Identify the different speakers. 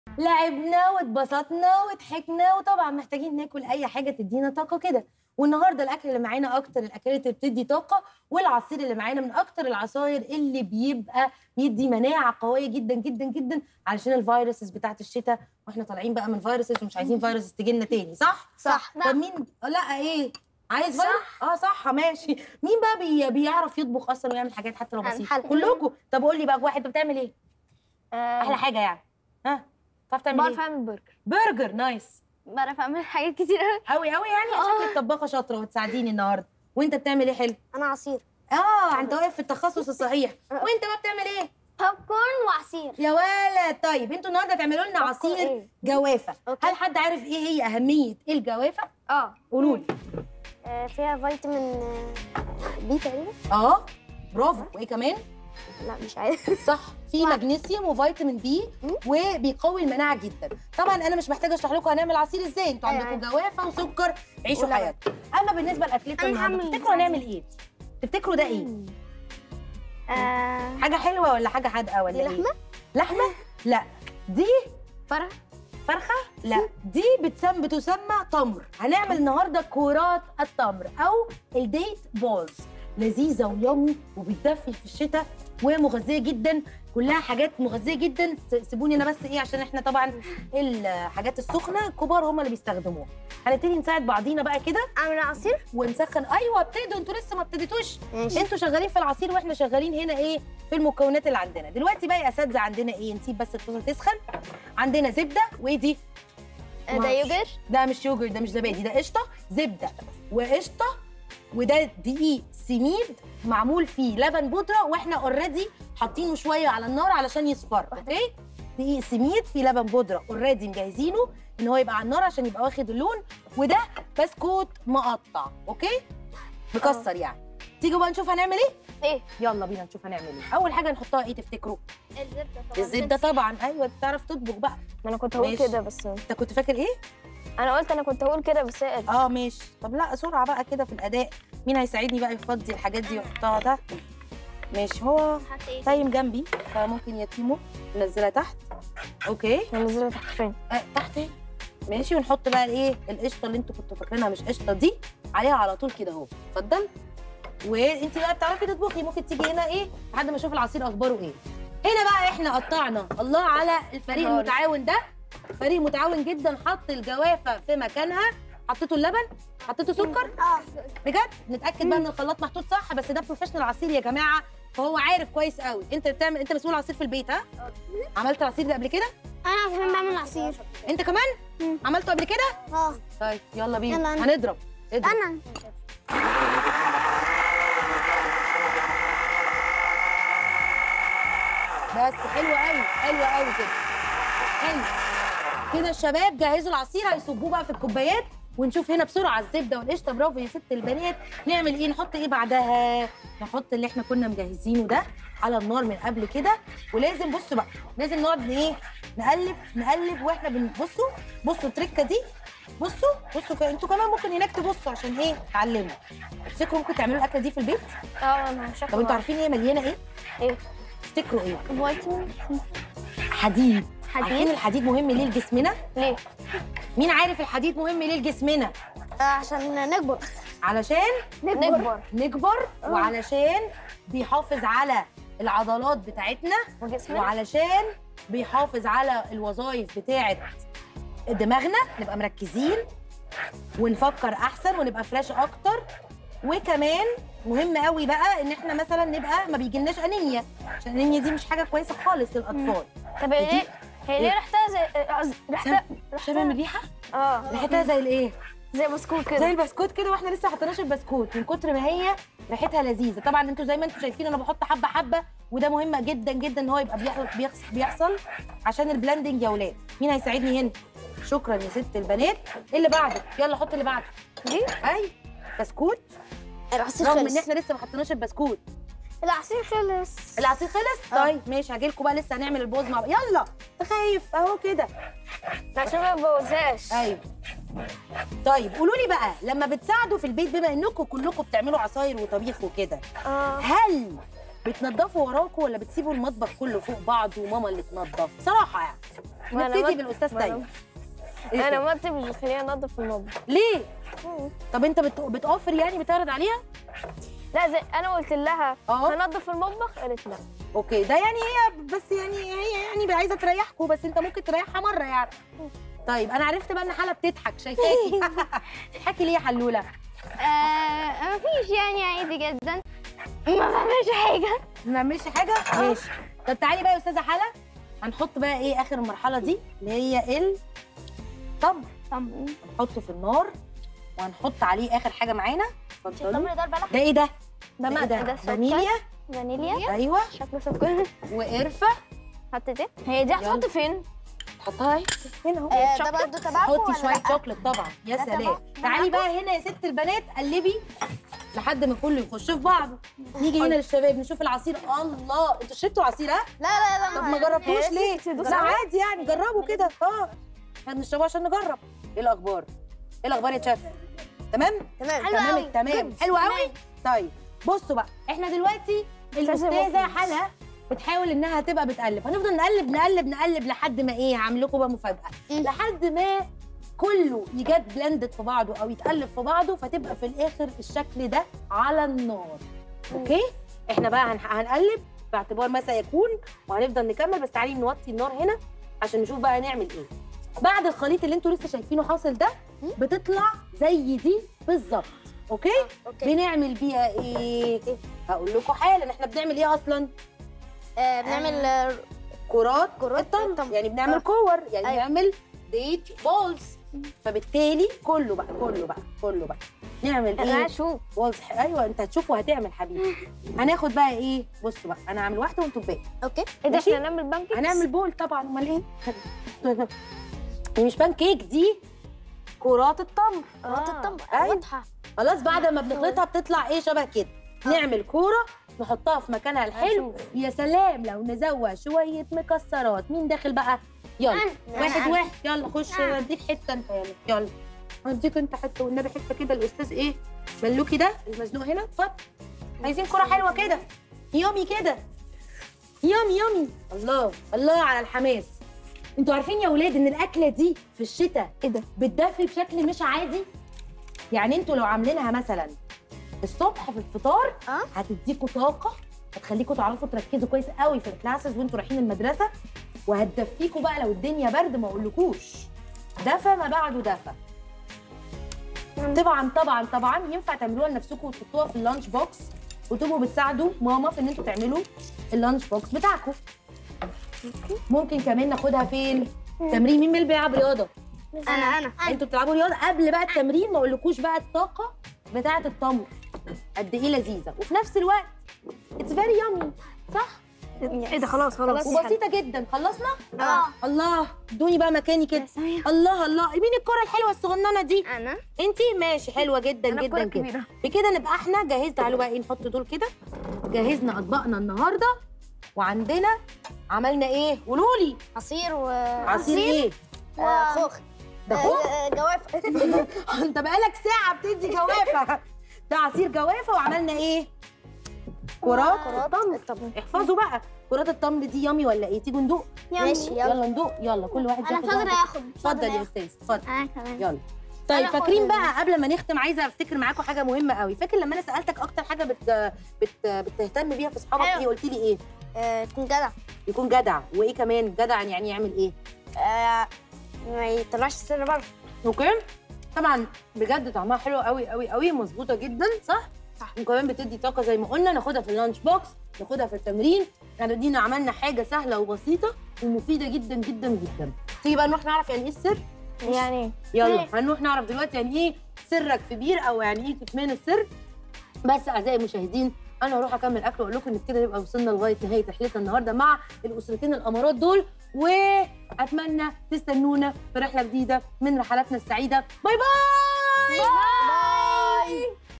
Speaker 1: لعبنا واتبسطنا وضحكنا وطبعا محتاجين ناكل اي حاجه تدينا طاقه كده والنهارده الاكل اللي معانا اكتر الاكلات اللي بتدي طاقه والعصير اللي معانا من اكتر العصاير اللي بيبقى بيدي مناعه قويه جدا جدا جدا علشان الفيروسز بتاعت الشتاء واحنا طالعين بقى من فيروسز ومش عايزين فيروسز تجي لنا تاني صح
Speaker 2: صح
Speaker 1: طب مين لا ايه عايز فيروس اه صح ماشي مين بقى بي... بيعرف يطبخ اصلا ويعمل حاجات حتى لو
Speaker 2: أنا
Speaker 1: بسيطه
Speaker 2: حلقة.
Speaker 1: كلكم طب قول لي بقى واحد انت بتعمل ايه احلى حاجه يعني ها بتعرف تعمل
Speaker 2: بعرف
Speaker 1: ايه
Speaker 2: اعمل برجر
Speaker 1: برجر نايس
Speaker 2: بعرف اعمل حاجات كتير قوي
Speaker 1: قوي قوي يعني
Speaker 2: آه.
Speaker 1: شكلك طباخه شاطره وتساعديني النهارده وانت بتعمل ايه حلو
Speaker 2: انا عصير
Speaker 1: اه انت واقف في التخصص الصحيح وانت بقى بتعمل ايه
Speaker 2: بوب كورن وعصير
Speaker 1: يا ولد طيب انتوا النهارده تعملوا لنا عصير
Speaker 2: إيه؟
Speaker 1: جوافه
Speaker 2: أوكي.
Speaker 1: هل حد عارف ايه هي اهميه الجوافه
Speaker 2: اه
Speaker 1: قولوا لي
Speaker 2: فيها فيتامين بي تقريبا
Speaker 1: اه برافو وايه كمان
Speaker 2: لا مش عارف
Speaker 1: صح في مغنيسيوم وفيتامين بي وبيقوي المناعه جدا طبعا انا مش محتاجه اشرح لكم هنعمل عصير ازاي انتوا
Speaker 2: أيوة.
Speaker 1: عندكم جوافه وسكر عيشوا
Speaker 2: ولبن.
Speaker 1: حياتكم اما بالنسبه لاكلتنا
Speaker 2: أنا
Speaker 1: النهارده
Speaker 2: هعمل
Speaker 1: تفتكروا هنعمل ايه تفتكروا ده ايه
Speaker 2: آه
Speaker 1: حاجه حلوه ولا حاجه حادقه ولا
Speaker 2: دي
Speaker 1: ايه
Speaker 2: لحمة؟
Speaker 1: لحمه لا دي
Speaker 2: فرح
Speaker 1: فرخه لا دي بتسم بتسمى تمر هنعمل النهارده كرات التمر او الديت بولز لذيذه ويومي وبتدفي في الشتاء ومغذيه جدا كلها حاجات مغذيه جدا س- سيبوني انا بس ايه عشان احنا طبعا الحاجات السخنه الكبار هم اللي بيستخدموها هنبتدي نساعد بعضينا بقى كده
Speaker 2: اعمل عصير
Speaker 1: ونسخن ايوه ابتدوا انتوا لسه ما ابتديتوش
Speaker 2: ماشي
Speaker 1: انتوا شغالين في العصير واحنا شغالين هنا ايه في المكونات اللي عندنا دلوقتي بقى يا اساتذه عندنا ايه نسيب بس الطاسه تسخن عندنا زبده وايه دي
Speaker 2: آه، ده يوجر
Speaker 1: ده مش يوجر ده مش زبادي ده قشطه زبده وقشطه وده دقيق سميد معمول فيه لبن بودره واحنا اوريدي حاطينه شويه على النار علشان يصفر اوكي دقيق سميد فيه لبن بودره اوريدي مجهزينه ان هو يبقى على النار عشان يبقى واخد اللون وده بسكوت مقطع اوكي مكسر يعني تيجوا بقى نشوف هنعمل ايه
Speaker 2: ايه
Speaker 1: يلا بينا نشوف هنعمل ايه اول حاجه نحطها ايه تفتكروا
Speaker 2: الزبده طبعا
Speaker 1: الزبده طبعا ايوه بتعرف تطبخ بقى
Speaker 3: ما انا كنت هقول
Speaker 1: ماشي.
Speaker 3: كده بس
Speaker 1: انت كنت فاكر ايه
Speaker 3: انا قلت انا كنت هقول كده بس هي
Speaker 1: اه ماشي طب لا سرعه بقى كده في الاداء مين هيساعدني بقى يفضي الحاجات دي ويحطها تحت ماشي هو
Speaker 2: حط ايه
Speaker 1: تايم جنبي فممكن يتيمه ننزلها تحت اوكي
Speaker 3: منزلها تحت فين
Speaker 1: آه تحت اهي. ماشي ونحط بقى الايه القشطه اللي انتوا كنتوا فاكرينها مش قشطه دي عليها على طول كده اهو اتفضل وانت بقى بتعرفي تطبخي ممكن تيجي هنا ايه لحد ما اشوف العصير اخباره ايه هنا بقى احنا قطعنا الله على الفريق
Speaker 3: خالص.
Speaker 1: المتعاون ده فريق متعاون جدا حط الجوافه في مكانها حطيته اللبن حطيته سكر
Speaker 2: اه
Speaker 1: بجد نتاكد بقى ان الخلاط محطوط صح بس ده بروفيشنال عصير يا جماعه فهو عارف كويس قوي انت بتعمل انت مسؤول عصير في البيت ها عملت العصير ده قبل كده
Speaker 2: انا كمان بعمل عصير
Speaker 1: انت كمان
Speaker 2: مم.
Speaker 1: عملته قبل كده
Speaker 2: اه
Speaker 1: طيب يلا بينا
Speaker 2: يلا أنا.
Speaker 1: هنضرب اضرب
Speaker 2: انا
Speaker 1: بس حلو قوي حلو قوي كده حلو كده الشباب جهزوا العصير هيصبوه بقى في الكوبايات ونشوف هنا بسرعه الزبده والقشطه برافو يا ست البنات نعمل ايه نحط ايه بعدها نحط اللي احنا كنا مجهزينه ده على النار من قبل كده ولازم بصوا بقى لازم نقعد ايه نقلب نقلب واحنا بنبصوا بصوا التركه دي بصوا بصوا ك- انتوا كمان ممكن هناك تبصوا عشان ايه تعلموا تفتكروا ممكن تعملوا الاكله دي في البيت
Speaker 3: اه انا شكله
Speaker 1: طب انتوا عارفين هي مليانه ايه
Speaker 3: ايه
Speaker 1: تفتكروا ايه
Speaker 2: فيتامين
Speaker 1: حديد عارفين
Speaker 2: حديد
Speaker 1: الحديد مهم ليه لجسمنا
Speaker 3: ليه
Speaker 1: مين عارف الحديد مهم ليه لجسمنا
Speaker 2: آه، عشان نكبر
Speaker 1: علشان
Speaker 3: نكبر
Speaker 1: نكبر وعلشان بيحافظ على العضلات بتاعتنا
Speaker 3: وجسمنا
Speaker 1: وعلشان بيحافظ على الوظائف بتاعه دماغنا نبقى مركزين ونفكر احسن ونبقى فريش اكتر وكمان مهم قوي بقى ان احنا مثلا نبقى ما بيجيلناش انيميا عشان الانيميا دي مش حاجه كويسه خالص للاطفال
Speaker 3: طب هي ليه هي ليه ريحتها زي قصدي ريحتها
Speaker 1: شبه من الريحه
Speaker 3: اه
Speaker 1: ريحتها زي الايه
Speaker 3: زي بسكوت
Speaker 1: زي
Speaker 3: كده
Speaker 1: البسكوت كده واحنا لسه حطيناش البسكوت من كتر ما هي ريحتها لذيذه طبعا انتوا زي ما انتوا شايفين انا بحط حبه حبه وده مهم جدا جدا ان هو يبقى بيحصل بيحصل, بيحصل عشان البلندنج يا ولاد مين هيساعدني هنا شكرا يا ست البنات إيه اللي بعده يلا حط اللي بعده
Speaker 3: دي
Speaker 1: اي بسكوت
Speaker 2: العصير
Speaker 1: رغم ان
Speaker 2: خلص
Speaker 1: احنا لسه ما حطيناش البسكوت
Speaker 2: العصير خلص
Speaker 1: العصير خلص
Speaker 2: آه.
Speaker 1: طيب ماشي هاجيلكوا بقى لسه هنعمل البوز مع بعض يلا خايف اهو كده
Speaker 3: عشان ما تبوظهاش
Speaker 1: ايوه طيب قولوا لي بقى لما بتساعدوا في البيت بما انكم كلكم بتعملوا عصاير وطبيخ وكده
Speaker 2: اه
Speaker 1: هل بتنضفوا وراكوا ولا بتسيبوا المطبخ كله فوق بعض وماما اللي تنضف صراحه يعني
Speaker 3: ما أنا
Speaker 1: نبتدي
Speaker 3: ما-
Speaker 1: بالاستاذ
Speaker 3: ما أنا-
Speaker 1: تيمور إيه
Speaker 3: انا
Speaker 1: كده؟
Speaker 3: مامتي مش بتخليني انضف المطبخ
Speaker 1: ليه طب انت بت... بتوفر يعني بتعرض عليها
Speaker 3: لا زي انا قلت لها
Speaker 1: اه
Speaker 3: هنضف المطبخ قالت لا
Speaker 1: اوكي ده يعني هي بس يعني هي يعني عايزه تريحكم بس انت ممكن تريحها مره يعني طيب انا عرفت بقى ان حلا بتضحك شايفاكي تضحكي ليه يا حلوله
Speaker 2: آه مفيش يعني عادي جدا ما بعملش حاجة
Speaker 1: ما نعملش حاجه ماشي طب تعالي بقى يا استاذه حلا هنحط بقى ايه اخر المرحله دي اللي هي التمر هنحطه في النار وهنحط عليه اخر حاجه معانا اتفضلوا
Speaker 2: التمر ده البلح
Speaker 1: ده ايه ده
Speaker 3: ده
Speaker 1: ده
Speaker 3: ما
Speaker 1: ايه
Speaker 3: ده
Speaker 1: ده
Speaker 3: سكر
Speaker 1: فانيليا
Speaker 2: فانيليا
Speaker 1: ايوه
Speaker 3: شكله سكر
Speaker 1: وقرفه
Speaker 2: حطيتي
Speaker 3: هي دي
Speaker 1: يلا.
Speaker 3: هتحط فين؟
Speaker 1: تحطها اهي هنا اهو
Speaker 2: آه ده
Speaker 3: شوكليت؟
Speaker 2: برضه تبعكم
Speaker 1: حطي
Speaker 2: ولا
Speaker 1: شويه
Speaker 2: لأ؟
Speaker 1: شوكليت طبعا يا
Speaker 2: ده
Speaker 1: سلام
Speaker 2: تبع-
Speaker 1: تعالي بقى هنا يا ست البنات قلبي لحد ما كله يخش في بعضه نيجي هنا للشباب نشوف العصير الله انتوا شربتوا عصير ها
Speaker 2: لا لا لا
Speaker 1: طب ما جربتوش ليه
Speaker 3: تدوسي
Speaker 1: لا
Speaker 3: عليه؟
Speaker 1: عادي يعني جربوا كده اه احنا بنشربه عشان نجرب ايه الاخبار ايه الاخبار يا شيف تمام
Speaker 2: تمام
Speaker 1: تمام
Speaker 2: أوي.
Speaker 1: تمام حلو قوي طيب بصوا بقى احنا دلوقتي الاستاذه حلا بتحاول انها تبقى بتقلب هنفضل نقلب نقلب نقلب لحد ما ايه هعمل لكم بقى مفاجاه
Speaker 2: مم.
Speaker 1: لحد ما كله يجد بلندد في بعضه او يتقلب في بعضه فتبقى في الاخر الشكل ده على النار اوكي احنا بقى هن- هنقلب باعتبار ما سيكون وهنفضل نكمل بس تعالي نوطي النار هنا عشان نشوف بقى هنعمل ايه بعد الخليط اللي انتوا لسه شايفينه حاصل ده بتطلع زي دي بالظبط اوكي
Speaker 2: اوكي
Speaker 1: بنعمل بيها ايه هقول لكم حالا احنا بنعمل ايه اصلا
Speaker 2: آه بنعمل آه،
Speaker 1: كرات
Speaker 2: كرات
Speaker 1: التمر
Speaker 2: التمر.
Speaker 1: يعني بنعمل
Speaker 2: آه.
Speaker 1: كور يعني
Speaker 2: أيوة.
Speaker 1: بنعمل ديت بولز فبالتالي كله بقى كله بقى كله بقى نعمل
Speaker 3: انا
Speaker 1: ايه
Speaker 3: هشوف
Speaker 1: بولز ايوه انت هتشوف وهتعمل حبيبي هناخد بقى ايه بصوا بقى انا هعمل واحده وانتوا الباقي
Speaker 2: اوكي
Speaker 3: ايه ده
Speaker 1: ماشي.
Speaker 3: احنا هنعمل بانكيكس
Speaker 1: هنعمل بول طبعا امال ايه دي مش بان كيك دي كرات التمر
Speaker 2: كرات
Speaker 3: آه.
Speaker 2: التمر
Speaker 1: أيوة.
Speaker 2: واضحة
Speaker 1: خلاص بعد ما بنخلطها بتطلع ايه شبه كده نعمل كوره نحطها في مكانها الحلو
Speaker 3: هشوف.
Speaker 1: يا سلام لو نزوق شويه مكسرات مين داخل بقى يلا
Speaker 2: أنا.
Speaker 1: واحد
Speaker 2: أنا.
Speaker 1: واحد يلا خش
Speaker 2: أنا.
Speaker 1: اديك حته انت يلا يلا هديك انت حته والنبي حته كده الاستاذ ايه ملوكي ده المزنوق هنا اتفضل عايزين كوره حلوه كده يومي كده يومي يومي الله الله على الحماس انتوا عارفين يا ولاد ان الاكله دي في الشتاء
Speaker 3: ايه ده؟
Speaker 1: بتدفي بشكل مش عادي يعني انتوا لو عاملينها مثلا الصبح في الفطار
Speaker 2: اه
Speaker 1: هتديكوا طاقه هتخليكوا تعرفوا تركزوا كويس قوي في الكلاسز وانتوا رايحين المدرسه وهتدفيكوا بقى لو الدنيا برد ما اقولكوش دفى ما بعده دفى طبعا طبعا طبعا ينفع تعملوها لنفسكم وتحطوها في اللانش بوكس وتبقوا بتساعدوا ماما في ان انتوا تعملوا اللانش بوكس بتاعكم ممكن كمان ناخدها فين تمرين مين اللي بيلعب رياضه
Speaker 2: انا انا
Speaker 1: انتوا بتلعبوا رياضه قبل بقى التمرين ما اقولكوش بقى الطاقه بتاعه التمر قد ايه لذيذه وفي نفس الوقت اتس فيري يامي صح
Speaker 3: ايه ده خلاص خلاص
Speaker 1: وبسيطه جدا خلصنا
Speaker 2: اه
Speaker 1: الله ادوني بقى مكاني كده الله الله مين الكره الحلوه الصغننه دي
Speaker 2: انا
Speaker 1: انتي ماشي حلوه جدا
Speaker 3: انا
Speaker 1: جدا
Speaker 3: الكرة
Speaker 1: جدا
Speaker 3: كبيرة
Speaker 1: بكده نبقى احنا جهزنا تعالوا بقى ايه نحط دول كده جهزنا اطباقنا النهارده وعندنا عملنا ايه قولوا لي
Speaker 2: عصير و
Speaker 1: عصير ايه
Speaker 2: آه، خوخ
Speaker 1: ده خوخ
Speaker 2: آه، جوافة
Speaker 1: انت بقالك ساعه بتدي جوافه ده عصير جوافه وعملنا ايه كرات التمر
Speaker 2: التمر
Speaker 1: احفظوا بقى كرات التمر دي يامي ولا ايه تيجوا ندوق
Speaker 2: ماشي يلا
Speaker 1: يلا ندوق يلا كل واحد
Speaker 2: انا
Speaker 1: ياخد
Speaker 2: فاضل
Speaker 1: واحدة.
Speaker 2: اخد
Speaker 1: اتفضل يا استاذ اتفضل
Speaker 2: انا كمان
Speaker 1: يلا طيب
Speaker 2: أنا
Speaker 1: فاكرين
Speaker 2: خد-
Speaker 1: بقى قبل ما نختم عايزه افتكر معاكم حاجه مهمه قوي فاكر لما انا سالتك اكتر حاجه بت... بت... بتهتم بيها في اصحابك
Speaker 2: أيوة.
Speaker 1: ايه قلت لي ايه
Speaker 2: آه، تكون جدع
Speaker 1: يكون جدع وايه كمان جدع يعني يعمل ايه
Speaker 2: آه، ما يطلعش السر بره
Speaker 1: اوكي طبعا بجد طعمها حلو قوي قوي قوي مظبوطه جدا صح
Speaker 2: صح.
Speaker 1: وكمان بتدي طاقه زي ما قلنا ناخدها في اللانش بوكس ناخدها في التمرين يعني دينا عملنا حاجه سهله وبسيطه ومفيده جدا جدا جدا تيجي بقى نروح نعرف يعني ايه السر
Speaker 3: يعني
Speaker 1: يلا هنروح نعرف دلوقتي يعني ايه سرك في بير او يعني ايه كتمان السر بس اعزائي المشاهدين انا هروح اكمل اكل واقول لكم ان كده نبقى وصلنا لغايه نهايه رحلتنا النهارده مع الاسرتين الامارات دول واتمنى تستنونا في رحله جديده من رحلاتنا السعيده باي باي
Speaker 2: باي